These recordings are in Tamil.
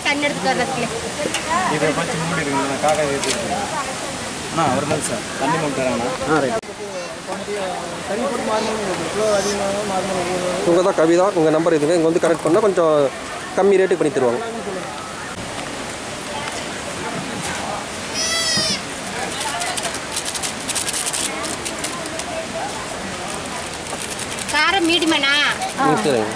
தண்ணி எடுத்துட்டு வர்றதுக்கு இதை வச்சு மூடி இருக்குங்க காக்கா ஏற்றி அண்ணா ஒரு நாள் சார் தண்ணி மூட்டு தராங்கண்ணா ஆ ரைட் தண்ணி போட்டு மாறணும் கிலோ அதிகமாக மாறணும் இவங்க தான் கவிதா உங்கள் நம்பர் இதுங்க இங்கே வந்து கனெக்ட் பண்ணால் கொஞ்சம் கம்மி ரேட்டுக்கு பண்ணி தருவாங்க காரம் மீடியமாண்ணா ம் சரிங்க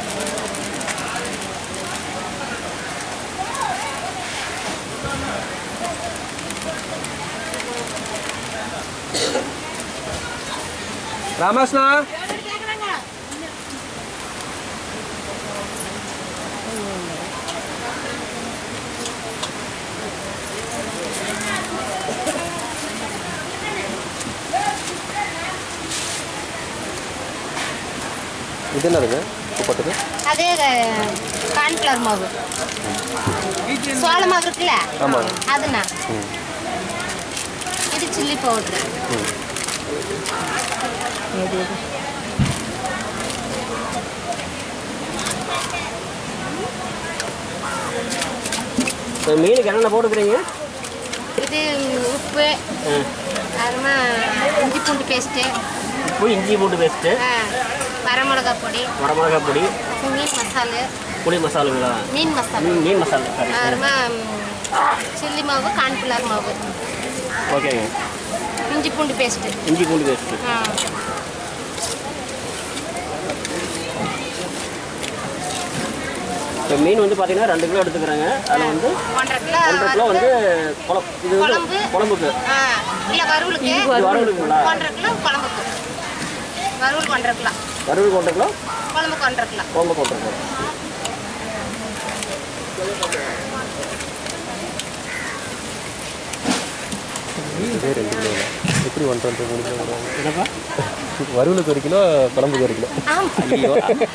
ராமகிருஷ்ணா இது என்னதுங்க இப்போ போட்டது அதே கார்ன்ஃப்ளவர் மாவு சோள மாவு இருக்குல்ல ஆமாம் அதுண்ணா ம் இது சில்லி பவுட்ரு ம் இப்போ மீனுக்கு என்னென்ன போட்டுக்கிறீங்க இது உப்பு அப்புறமா இஞ்சி பூண்டு பேஸ்ட்டு உப்பு இஞ்சி பூண்டு பேஸ்ட்டு வரமிளகா பொடி வரமிளகா பொடி மீன் மசாலு புளி மசாலுங்களா மீன் மசாலா மீன் மீன் மசாலா சரி அப்புறமா சில்லி மாவு கார்ன்ஃப்ளவர் மாவு ஓகேங்க இஞ்சி பூண்டு பேஸ்ட்டு இஞ்சி பூண்டு பேஸ்ட்டு ஆ இப்போ மீன் வந்து பார்த்தீங்கன்னா ரெண்டு கிலோ எடுத்துக்கிறாங்க அதில் வந்து ஒன்றரை கிலோ ஒன்றரை கிலோ வந்து குழம்பு இது வந்து குழம்பு. குழம்புக்கு ஆ இல்லை வறுவலுக்கு இது வறுவலுக்குங்களா ஒன்றரை கிலோ குழம்புக்கு வறுவலுக்கு ஒன்றரை கிலோ வறுவலுக்கு ஒன்றரை கிலோ குழம்புக்கு ஒன்றரை கிலோ குழம்புக்கு ஒன்றரை கிலோ இதே ரெண்டு கிலோ எப்படி ஒன்றரை ஒன்றரை மூணு கிலோ வருவாங்க என்னப்பா வறுவலுக்கு ஒரு கிலோ குழம்புக்கு ஒரு கிலோ ஐயோ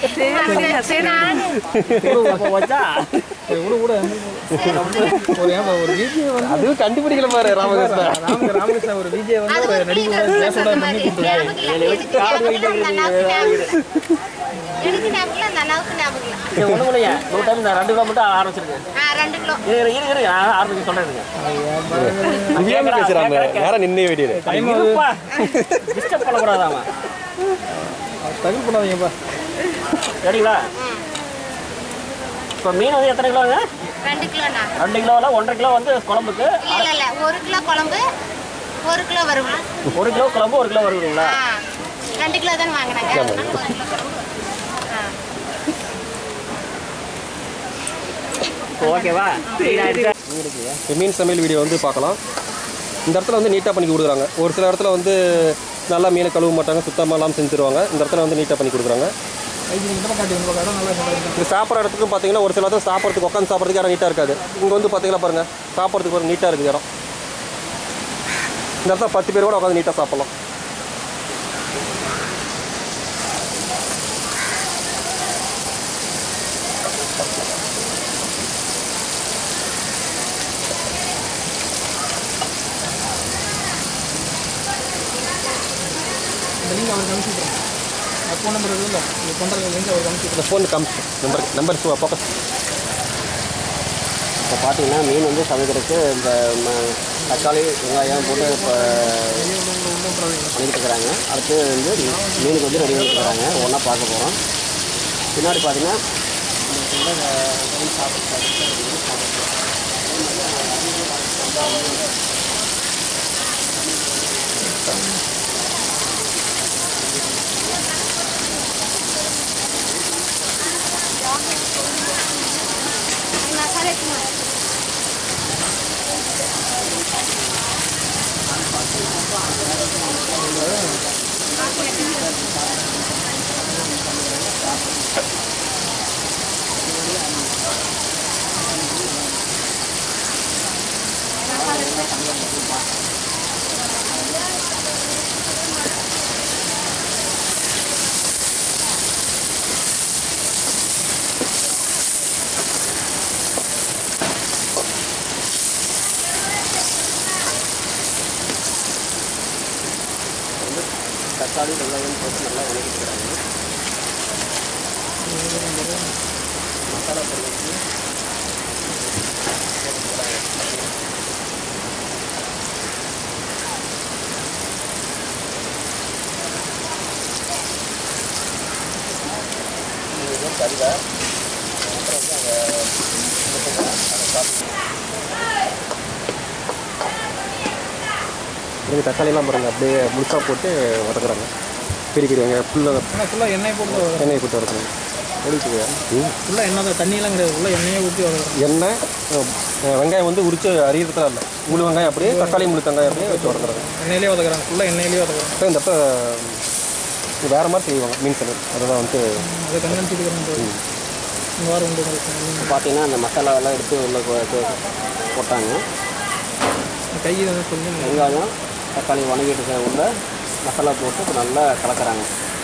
அப்போ வச்சா கூட கூட ஒரு ஏன் ஒரு விஜய் வந்து அதுவும் கண்டுபிடிக்கல பாரு ராமகிருஷ்ணா ராம ராமகிருஷ்ணா ஒரு விஜய் வந்து அது ஒரு ஒரு நடிகை cleaner பேச சொன்ன மாதிரி. ஞாபகம் இல்லை. எதுக்கு ஞாபகம் இல்லை? அந்த அண்ணாவுக்கு ஞாபகம் இல்லை. எனக்கு ஞாபகம் இல்லை, அந்த அண்ணாவுக்கு ஞாபகம் இல்லை. இது ஒன்றும் இல்லையா நூறு டைம் இந்த ரெண்டு கிலோ மட்டும் ஆரம்பிச்சிருங்க ஆ, ரெண்டு கிலோ இரு இரு இரு நான் ஆரம்பிச்சு சொல்கிறேங்க புரியாம பேசுறாங்க நேரம் நின்னே வெடிடு டிஸ்டர்ப் பண்ணக்கூடாதாமா தகுல் பண்ணாதீங்கப்பா சரிங்களா இப்போ மீன் வந்து எத்தனை கிலோங்க ரெண்டு கிலோண்ணா ரெண்டு கிலோவில் ஒன்றரை கிலோ வந்து குழம்புக்கு இல்லை இல்லை இல்லை ஒரு கிலோ குழம்பு ஒரு கிலோ வறுவல் ஒரு கிலோ குழம்பு ஒரு கிலோ வருவீங்களா ஆ ரெண்டு கிலோ தானே வாங்கினாங்க அதனால ஒரு கிலோ குழம்பு. ஆ இப்போ ஓகேவா இப்போ மீன் சமையல் வீடியோ வந்து பார்க்கலாம் இந்த இடத்துல வந்து நீட்டாக பண்ணி கொடுக்குறாங்க ஒரு சில இடத்துல வந்து நல்லா மீனை கழுவ மாட்டாங்க சுத்தமாக இல்லாமல் செஞ்சு தருவாங்க இந்த இடத்துல வந்து நீட்டாக பண்ணி கொடுக்குறாங்க ஐடி இந்த பக்கம் காட்டி உங்கள் இடம் நல்லா சொல்லுங்க இது சாப்பிட்ற இடத்துக்கும் பார்த்தீங்கன்னா ஒரு சில இடத்துல சாப்பிட்றதுக்கு உட்காந்து சாப்பிட்றதுக்கு இடம் நீட்டாக இருக்காது இங்கே வந்து பார்த்தீங்கன்னா பாருங்கள் சாப்பிட்றதுக்கு ஒரு நீட்டாக இருக்குது இடம் இந்த இடத்துல பத்து பேர் கூட உட்காந்து நீட்டாக சாப்பிட்லாம் இந்த லிங்க் அவருக்கு அனுப்பிச்சுட்றேன் ஃபோன் நம்பர் இருக்குல்ல இது பண்ணுற லிங்க் அவருக்கு அனுப்பிச்சு இந்த ஃபோன் கம் நம்பர் நம்பர் ஃபோக்கஸ் இப்போ பார்த்தீங்கன்னா மீன் வந்து சமைக்கிறதுக்கு இந்த ம- தக்காளி வெங்காயம் போட்டு இப்போ பண்ணிக்கிட்டு இருக்கிறாங்க அடுத்து வந்து மீனுக்கு வந்து ரெடி பண்ணிட்டு இருக்கிறாங்க ஒன்றா பார்க்க போகிறோம் பின்னாடி பார்த்தீங்கன்னா மசாலா எடுத்துன்னு வா. தக்காளி வெங்காயம் போட்டு நல்லா வதக்கிட்டு இருக்கிறாங்க மசாலா பொருள் வச்சு இங்கே தக்காளிலாம் பாருங்க அப்படியே முழுசாக போட்டு வதக்குறாங்க பெரிய பெரிய வெங்காயம் ஃபுல்லாக ஆனால் ஃபுல்லாக எண்ணெய் போட்டு எண்ணெயை போட்டு வதக்குறாங்க ஒழிச்சுக்கோயா ம் ஃபுல்லாக எண்ணெய் தான் தண்ணியெல்லாம் கிடையாது ஃபுல்லாக எண்ணெயை ஊற்றி வளர்க்குறோம் எண்ணெய் அஹ், வெங்காயம் வந்து உரிச்சு அரியறதுலாம் இல்லை முழு வெங்காயம் அப்படியே தக்காளி முழு வெங்காயம் அப்படியே வச்சு வதக்குறாங்க எண்ணெயிலே வதக்குறாங்க ஃபுல்லாக எண்ணெயிலே வதக்குறாங்க இப்போ இந்த இடத்த இது வேறு மாதிரி செய்வாங்க மீன் சமையல் அதுதான் வந்து அதை கண்காணிச்சுக்கிறோம் இந்த வாரம் உண்டு உங்களுக்கு பார்த்தீங்கன்னா அந்த மசாலாவெல்லாம் எடுத்து உள்ள கொ- கொ- போட்டாங்க கை வந்து சொல்லி வெங்காயம் தக்காளி வணங்கிட்டு இருக்க உள்ள மசாலா போட்டு இப்ப நல்லா கலக்குறாங்க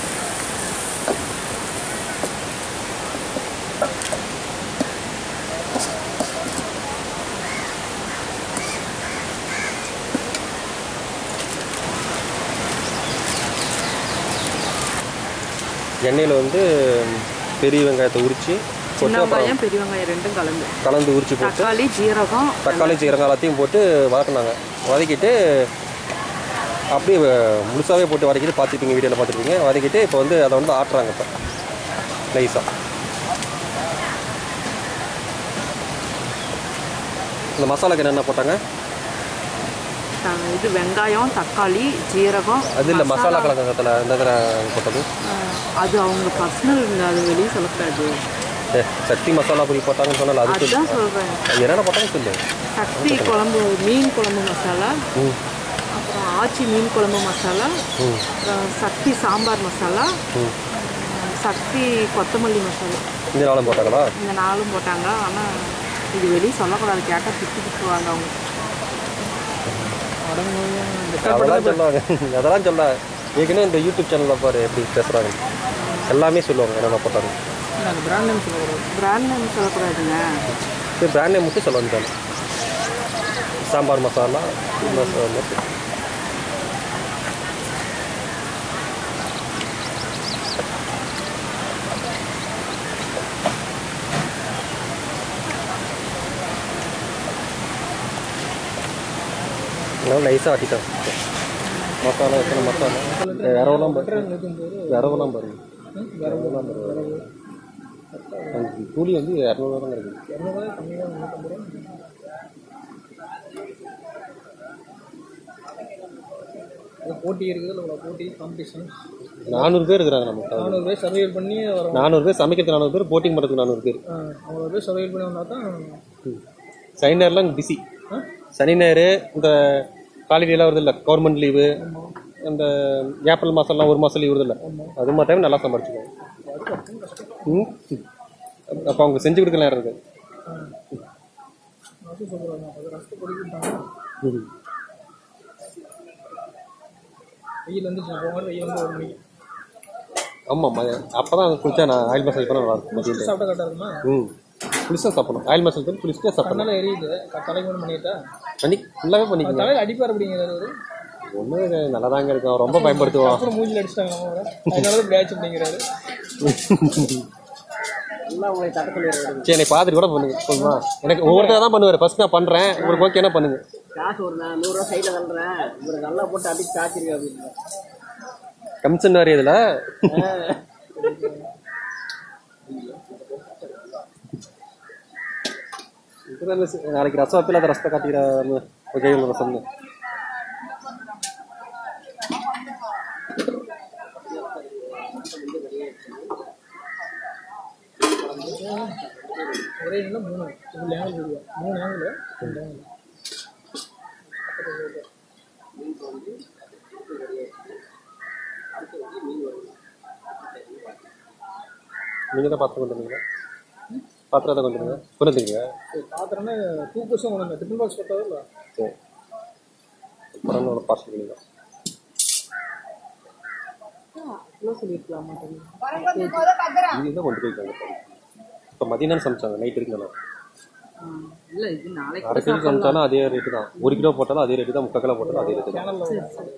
எண்ணெயில் வந்து பெரிய வெங்காயத்தை உரித்து போட்டு சின்ன அப்புறம் வெங்காயம் பெரிய வெங்காயம் ரெண்டும் கலந்து கலந்து உரிச்சு போட்டு தக்காளி ஜீரகம் தக்காளி சீரகம் எல்லாத்தையும் போட்டு வதக்குனாங்க வதக்கிட்டு அப்படியே முழுசாகவே போட்டு வதக்கிட்டு பார்த்துருப்பீங்க வீடியோவில் பார்த்துருப்பீங்க வதக்கிட்டு இப்போ வந்து அதை வந்து ஆட்டுறாங்க இப்போ நைஸாக இந்த மசாலாக்கு என்னென்ன போட்டாங்க த- இது வெங்காயம் தக்காளி ஜீரகம் அது இல்லை மசாலா கலக்கத்தில் இந்த இதில் போட்டது அஹ், அது அவங்க பர்சனல் அது வெளியே சொல்லக்கூடாது ஏ சக்தி மசாலா பொடி போட்டாங்கன்னு சொன்னால அது சொல்லு அதுதான் சொல்கிறேன் அது என்னென்ன போட்டாங்க சொல்லு சக்தி குழம்பு மீன் குழம்பு மசாலா ம் அப்புறம் ஆச்சி மீன் குழம்பு மசாலா ம் அப்புறம் சக்தி சாம்பார் மசாலா ம் அஹ், சக்தி கொத்தமல்லி மசாலா இந்த நாளும் போட்டாங்களா இந்த நாலும் போட்டாங்க ஆனால் இது வெளியே சொல்லக்கூடாது கேட்டால் திட்டு திட்டுவாங்க அவங்க அதெல்லாம் சொல்லுவாங்க அதெல்லாம் சொல்ல ஏற்கனவே இந்த யூடியூப் சேனலில் பாரு எப்படி பேசுகிறாங்க எல்லாமே சொல்லுவாங்க என்னென்ன போட்டாங்க அந்த பிராண்ட் நேம் சொல்லக்கூடாது பிராண்ட் நேம் சொல்லக்கூடாதுங்க இது பிராண்ட் நேம் மட்டும் சொல்ல வந்துட்டாங்க சாம்பார் மசாலா மசாலா நல்லா நைஸாக ஆட்டிட்டேன் மசாலா எத்தனை மசாலா இரவெல்லாம் பாரு இரவெல்லாம் பாருங்க இரவெல்லாம் பாருங்க அந்த கூலி வந்து இரநூறுவா தான் இருக்குது போட்டி இருக்குது இல்லை போட்டி காம்படிஷன் நானூறு பேர் இருக்கிறாங்க நமக்கு நானூறு பேர் சர்வைவல் பண்ணி வரோம் நானூறு பேர் சமைக்கிறதுக்கு நானூறு பேர் போட்டிங் பண்ணுறதுக்கு நானூறு பேர் அவ்வளோ பேர் சர்வைவல் பண்ணி வந்தால் தான் சனி நேரம்லாம் பிஸி சனி ஞாயிறு இந்த காலேஜெல்லாம் வருது இல்லை கவர்மெண்ட் லீவு அந்த ஏப்ரல் மாதம்லாம் ஒரு மாதம் லீவ் வருது இல்லை அது மாதிரி டைம் நல்லா சம்பாரிச்சுக்குவாங்க ம் அப்போ அவங்க செஞ்சு கொடுக்க நேரம் இருக்குது ம் வெயில் வந்து போவாங்க வெயில் வந்து ஒரு மணிக்கு ஆமாம் அப்போ தான் குளிச்சா நான் ஆயில் மசாஜ் பண்ண நல்லா இருக்கும் மதியம் time. சாப்பிட்டா கரெக்டாக இருக்குமா ம் புளிச்சா சாப்பிடணும் ஆயில் மசாஜ் பண்ணி புளிச்சுட்டே சாப்பிடணும் அதனால எரியுது க- தலைக்கு மட்டும் பண்ணிட்டா பண்ணி ஃபுல்லாகவே பண்ணிக்கோங்க தலையில் அடிப்பார் அப்படிங்கிறாரு அவரு ஒன்றும் நல்லா தாங்க இருக்கும் ரொம்ப பயன்படுத்துவோம் அப்புறம் மூஞ்சில் அடிச்சிட்டாங்க நம்ம அவரை. அதனால தான் இப்படி ஆச்சு அப்படிங்கிறாரு எல்லாம் உங்களை தட்ட சொல்லிடுறாரு சரி என்னை பார்த்துட்டு கூட பண்ணுங்க போதுமா எனக்கு ஒவ்வொருத்தர் தான் பண்ணுவார் ஃபர்ஸ்ட் நான் பண்ணுறேன் உங்களுக்கு ஓகேனா பண்ணுங்க காசு ஒரு நான் நூறுரூவா சைடில் தள்ளுறேன் இவர் நல்லா போட்டு அடிச்சு காய்ச்சிருக்கு அப்படின்னு கமிஷன் வேறு இதில் நாளைக்கு ரசம் வைப்பில் அதை ரசத்தை காட்டிக்கிற ஓகே ரசம்னு ஒரே இல்லை மூணு இவ்வளோ ஆங்கிள் வீடியோ மூணு ஆங்கிள் ரெண்டு ஆங்கிள் நீங்கள் தான் பாத்திரம் கொண்டு வந்தீங்க பாத்திரம் தான் கொண்டு வந்தீங்க கொண்டு வந்தீங்க பாத்திரம்னா டூ பர்சன்ட் கொண்டு வந்தேன் டிஃபன் பாக்ஸ் போட்டது இல்லை சரி அப்புறம் பார்சல் பண்ணிங்க அவ்வளோ சொல்லியிருக்கலாமா தெரியும் இது தான் கொண்டு போயிருக்காங்க இப்போ மதியம் சமைச்சாங்க நைட் இருக்கு நல்லா இல்லை இது நாளைக்கு அரை கிலோ சமைச்சாலும் அதே ரேட்டு தான் ஒரு கிலோ போட்டாலும் அதே ரேட்டு தான் முக்கால் கிலோ போட்டாலும் அதே ரேட்டு தான் சேனலில்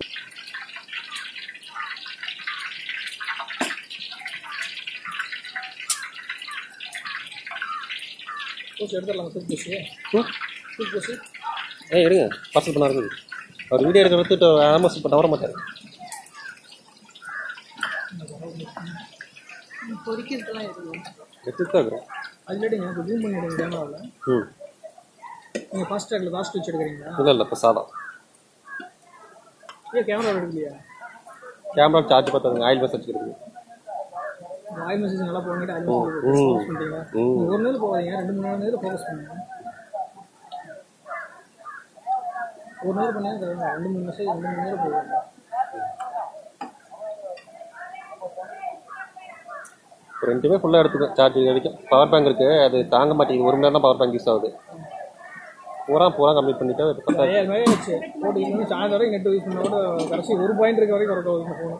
கோச்சு எடுத்துடலாம் சூப் கோச்சு சூப் கோச்சு ஏய் எடுங்க பார்சல் பண்ண இருக்குது அவர் வீடியோ எடுக்க எடுத்துட்டு ஆல்மோஸ்ட் இப்போ வர மாட்டார் பொறிக்கிறதுலாம் இருக்கும் எடுத்துட்டு தான் இருக்கிறேன் ஆல்ரெடி எனக்கு ஜூம் பண்ணிடுங்க கேமராவில் ம் நீங்கள் ஃபாஸ்ட் ட்ராக்ல ஃபாஸ்ட் வச்சு எடுக்கிறீங்களா இல்லை இல்லை இப்போ சாதம் ஏன் கேமரா எடுக்கலையா கேமரா சார்ஜ் பார்த்தாதுங்க ஆயில் பஸ் வச்சுக்கிறது ஆயில் மெசேஜ் நல்லா போங்கிட்டு ஆயில் ம். மெசேஜ் ஃபோக்கஸ் பண்ணிட்டீங்களா ம். நீங்க ஒரு நேரம் போகாதீங்க ரெண்டு மூணு நேரம் ஃபோக்கஸ் பண்ணுங்க ஒரு நேரம் பண்ணா தருங்க ரெண்டு மூணு மெசேஜ் ரெண்டு மூணு நேரம் போகுங்க ரெண்டுமே ஃபுல்லாக எடுத்துக்கும் சார்ஜ் வரைக்கும் பவர் பேங்க் இருக்குது அது தாங்க மாட்டேங்குது ஒரு மணி நேரம் தான் பவர் பேங்க் யூஸ் ஆகுது பூரா பூரா கம்ப்ளீட் பண்ணிட்டு அது பத்தாது ஏழு மணி ஆச்சு போட்டு இன்னும் சாயந்தரம் வரைக்கும் நெட் யூஸ் பண்ணா கூட கடைசி ஒரு பாயிண்ட் இருக்க வரைக்கும் ஒர்க் ஆகுது ஃபோன்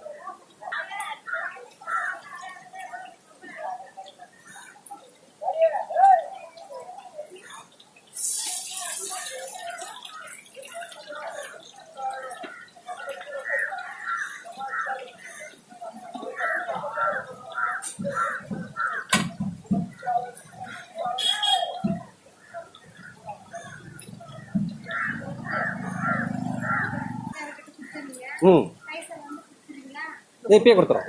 ம் இதை இப்பயே கொடுத்துறோம்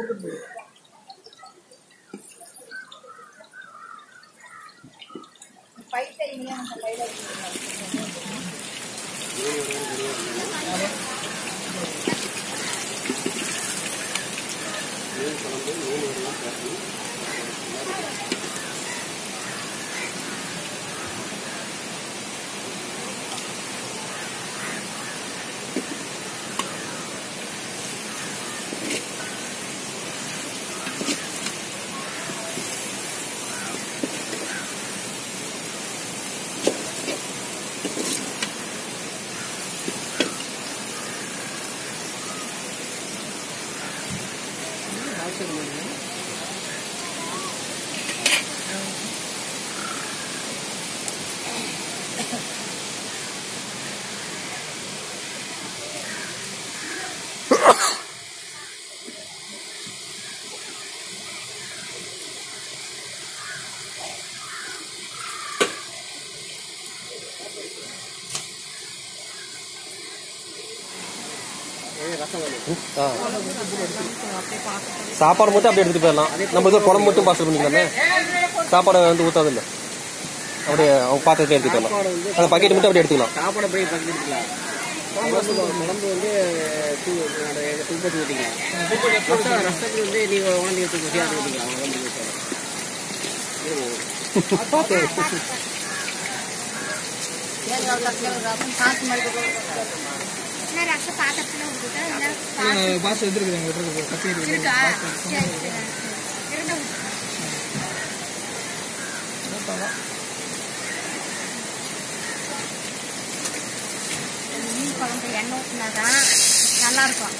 ஆ சாப்பாடு மட்டும் அப்படியே எடுத்துட்டு போயிடலாம் நம்ம இது குழம்பு மட்டும் பார்சல் பண்ணிக்கலாமே சாப்பாடு வந்து ஊத்தாதில்ல அப்படியே அவங்க பாத்திரத்தை எடுத்துட்டு வரலாம் அந்த பக்கெட் மட்டும் அப்படியே எடுத்துக்கலாம் சாப்பாடு போய் பக்கத்து எடுத்துக்கலாம் குழம்பு குழம்பு வந்து டூ டூ பத்தி ஊற்றிக்கலாம் ரசம் ரசத்துக்கு வந்து நீங்கள் உணர்ந்து எடுத்து குசியாக ஊற்றிக்கலாம் அவ்வளோ என்ன ரசம் பாத்திரத்துல விட்டுட்டா என்ன பாஸ் எடுத்துருக்குது எங்க வீட்டுக்கு கத்தி இருக்குது இருக்கா சரி சரி இரண்டு மீன் குழம்பு எண்ணெய் ஊற்றினாதான் நல்லா இருக்கும்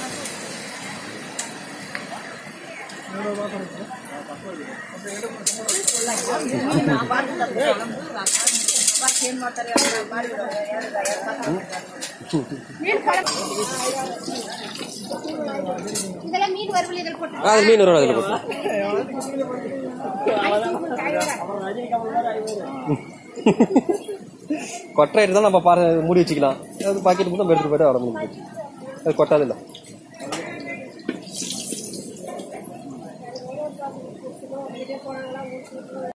மீன் குழம்பு இதெல்லாம் மீன் வறுவல் இதில் போட்டு ஆ, அது மீன் வரும் அதில் போட்டு கொட்டை தான் நம்ம பாரு மூடி வச்சுக்கலாம் அது பாக்கெட் மட்டும் நம்ம எடுத்துட்டு போயிட்டு வர முடியும் அது கொட்டாது இல்லை